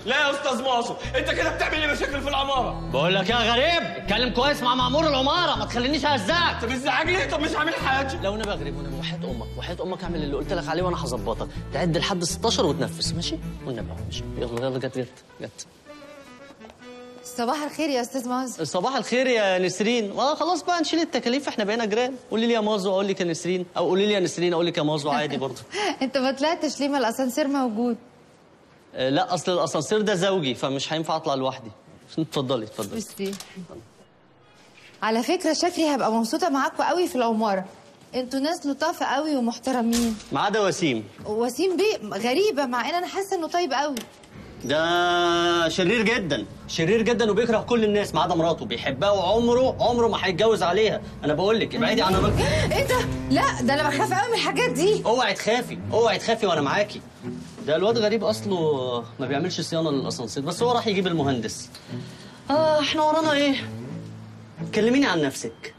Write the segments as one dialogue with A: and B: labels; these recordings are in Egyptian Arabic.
A: لا يا استاذ ماسو انت كده بتعمل لي مشاكل في العماره
B: بقول لك يا غريب اتكلم كويس مع مأمور العمارة ما تخلينيش اهزقك
A: طب ازعاج ليه طب مش عامل حاجه
B: لو انا غريب وانا وحياة امك وحياة امك اعمل اللي قلت لك عليه وانا هظبطك تعد لحد 16 وتنفس ماشي والنبي أهو، ماشي يلا يلا جت جت جت
C: صباح الخير يا استاذ مازو
B: صباح الخير يا نسرين اه خلاص بقى نشيل التكاليف احنا بقينا جيران قولي لي يا مازو اقول لك يا نسرين او قولي لي يا نسرين اقول لك يا مازو عادي برضه
C: انت ما طلعتش ليه ما الاسانسير موجود
B: آه، لا اصل الاسانسير ده زوجي فمش هينفع اطلع لوحدي اتفضلي اتفضلي
C: ميرسي على فكره شكلي هبقى مبسوطه معاكم قوي في العماره انتوا ناس لطافه قوي ومحترمين
B: ما عدا وسيم
C: وسيم بيه غريبه مع ان انا حاسه انه طيب قوي
B: ده شرير جدا شرير جدا وبيكره كل الناس ما عدا مراته بيحبها وعمره عمره ما هيتجوز عليها انا بقول لك ابعدي عن الراجل
C: ايه ده لا ده انا بخاف قوي من الحاجات دي
B: اوعي تخافي اوعي تخافي وانا معاكي ده الواد غريب اصله ما بيعملش صيانه للاسانسير بس هو راح يجيب المهندس اه احنا ورانا ايه كلميني عن نفسك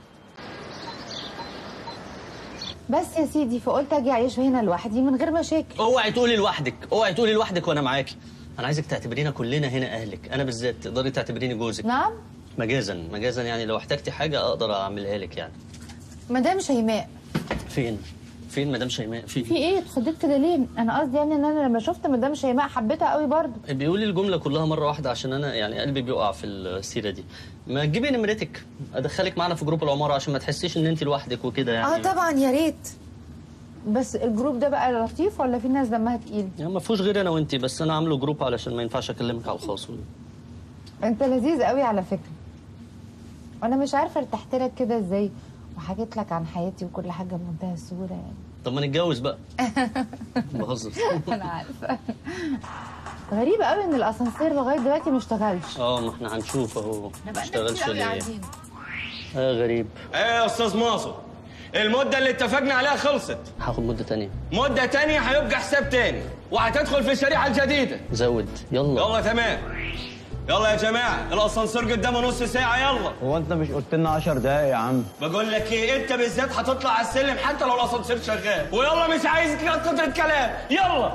C: بس يا سيدي فقلت اجي اعيش هنا لوحدي من غير مشاكل
B: اوعي تقولي لوحدك اوعي تقولي لوحدك وانا معاكي انا عايزك تعتبرينا كلنا هنا اهلك انا بالذات تقدري تعتبريني جوزك
C: نعم
B: مجازا مجازا يعني لو احتجتي حاجه اقدر اعملها لك يعني
C: مدام شيماء
B: فين فين مدام شيماء
C: في
B: في
C: ايه اتخضيت كده ليه انا قصدي يعني ان انا لما شفت مدام شيماء حبيتها قوي برضه
B: بيقولي الجمله كلها مره واحده عشان انا يعني قلبي بيقع في السيره دي ما تجيبي نمرتك ادخلك معانا في جروب العماره عشان ما تحسيش ان انت لوحدك وكده يعني
C: اه طبعا يا ريت بس الجروب ده بقى لطيف ولا في ناس دمها تقيل
B: يعني ما فيهوش غير انا وانت بس انا عامله جروب علشان ما ينفعش اكلمك على الخاص
C: انت لذيذ قوي على فكره وانا مش عارفه ارتحت لك كده ازاي وحكيت لك عن حياتي وكل حاجه بمنتهى السهوله يعني
B: طب ما نتجوز بقى بهزر
C: انا عارفه غريبة قوي ان الاسانسير لغايه دلوقتي ما اشتغلش
B: اه ما احنا هنشوف اهو ما اشتغلش ليه
C: قاعدين
B: اه غريب
A: ايه يا استاذ ماسو المده اللي اتفقنا عليها خلصت
B: هاخد مده تانية
A: مده تانية هيبقى حساب تاني وهتدخل في الشريحه الجديده
B: زود يلا
A: يلا تمام يلا يا جماعه الاسانسير قدامه نص ساعه يلا
D: هو انت مش قلت لنا 10 دقايق يا عم
A: بقول لك ايه انت بالذات هتطلع على السلم حتى لو الاسانسير شغال ويلا مش عايز كتر الكلام يلا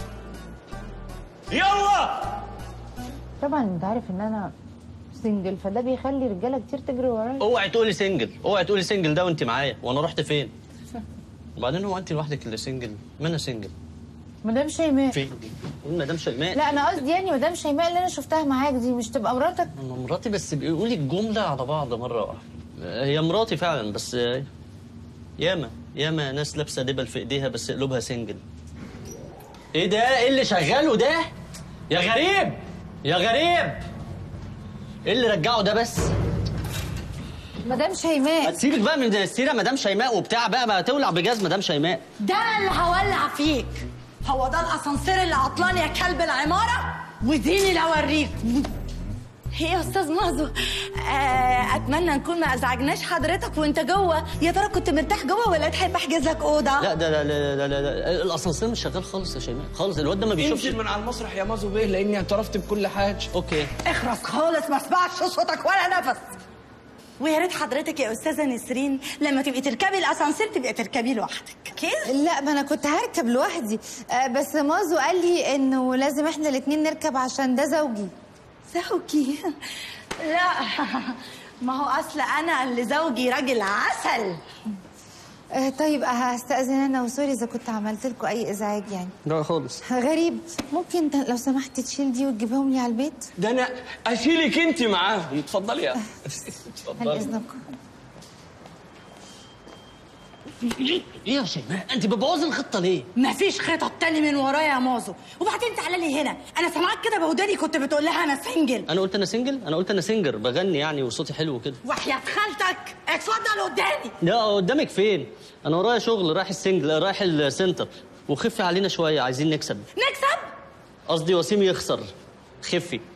A: يلا
C: طبعا انت عارف ان انا سنجل فده بيخلي رجاله كتير تجري ورايا
B: اوعي تقولي سنجل اوعي تقولي سنجل ده وانت معايا وانا رحت فين وبعدين هو انت لوحدك اللي سنجل ما انا سنجل
C: مدام شيماء
B: فين فين مدام شيماء
C: لا انا قصدي يعني مدام شيماء اللي انا شفتها معاك دي مش تبقى مراتك
B: انا مراتي بس بيقولوا لي الجمله على بعض مره واحده هي مراتي فعلا بس ياما ياما ناس لابسه دبل في ايديها بس قلوبها سنجل ايه ده ايه اللي شغاله ده يا غريب يا غريب ايه اللي رجعه ده بس
C: مدام شيماء
B: هتسيبك بقى من السيره مدام شيماء وبتاع بقى ما تولع بجاز مدام شيماء
E: ده أنا اللي هولع فيك هو ده الاسانسير اللي عطلان يا كلب العماره وديني اللي اوريك ايه يا استاذ مازو آه اتمنى نكون ما ازعجناش حضرتك وانت جوه يا ترى كنت مرتاح جوه ولا تحب احجز لك اوضه
B: لا ده لا لا لا, لا, لا الاسانسير مش شغال خالص يا شيماء خالص الواد ده ما بيشوفش
A: انزل من على المسرح يا مازو بيه لاني اعترفت بكل حاجه
B: اوكي
E: اخرس خالص ما اسمعش صوتك ولا نفس ويا ريت حضرتك يا استاذه نسرين لما تبقي تركبي الاسانسير تبقي تركبي لوحدك اوكي
C: لا ما انا كنت هركب لوحدي آه بس مازو قال لي انه لازم احنا الاتنين نركب عشان ده زوجي
E: زوجي لا ما هو اصل انا اللي زوجي راجل عسل
C: آه طيب هستأذن انا وسوري اذا كنت عملت لكم اي ازعاج يعني
B: لا خالص
C: غريب ممكن انت لو سمحت تشيل دي وتجيبهم لي على البيت
A: ده انا اشيلك انت معاهم اتفضلي يا
C: هل
A: اتفضلي
C: اذنكم
B: ايه يا شيماء انت بتبوظي الخطه ليه
E: مفيش خطط تاني من ورايا يا مازو وبعدين تعالى لي هنا انا سامعاك كده بوداني كنت بتقول لها انا سنجل
B: انا قلت انا سنجل انا قلت انا سنجر بغني يعني وصوتي حلو وكده
E: وحياة خالتك اتفضل قدامي
B: لا قدامك فين انا ورايا شغل رايح السنجل رايح السنتر وخفي علينا شويه عايزين نكسب
E: نكسب
B: قصدي وسيم يخسر خفي